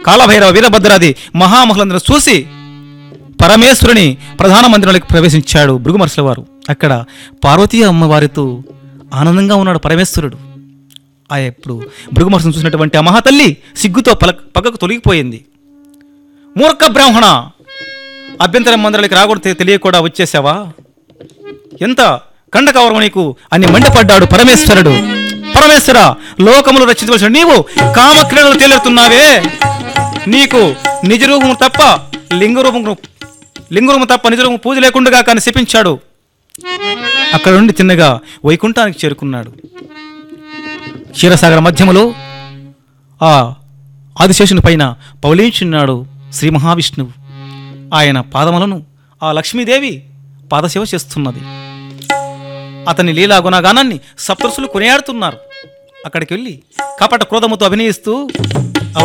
కాలభైరవ వీరభద్రాది మహామహులందరూ చూసి పరమేశ్వరుని ప్రధాన మందిరంలోకి ప్రవేశించాడు భృగుమర్సుల వారు అక్కడ పార్వతీ అమ్మవారితో ఆనందంగా ఉన్నాడు పరమేశ్వరుడు ఆ ఎప్పుడు భృగుమర్సును చూసినటువంటి ఆ మహాతల్లి సిగ్గుతో పలక పక్కకు తొలగిపోయింది మూర్ఖ బ్రాహ్మణ అభ్యంతరం మందిరాలకి రాకూడదు తె- తెలియకుండా వచ్చేసావా ఎంత కండకవరం నీకు అని మండిపడ్డాడు పరమేశ్వరుడు పరమేశ్వర లోకములు రక్షించవలసిన నీవు కామక్రీడలు తేలుతున్నావే నీకు నిజ రూపము తప్ప లింగ రూపము లింగ రూపము తప్ప నిజ రూపము పూజ లేకుండా కానీ శపించాడు అక్కడ నుండి తిన్నగా వైకుంఠానికి చేరుకున్నాడు క్షీరసాగర మధ్యములో ఆ ఆదిశేషుని పైన పౌలించున్నాడు శ్రీ మహావిష్ణువు ఆయన పాదములను ఆ లక్ష్మీదేవి పాదసేవ చేస్తున్నది అతని లీలా గుణగానాన్ని సప్తరుసులు కొనియాడుతున్నారు అక్కడికి వెళ్ళి కపట క్రోధముతో అభినయిస్తూ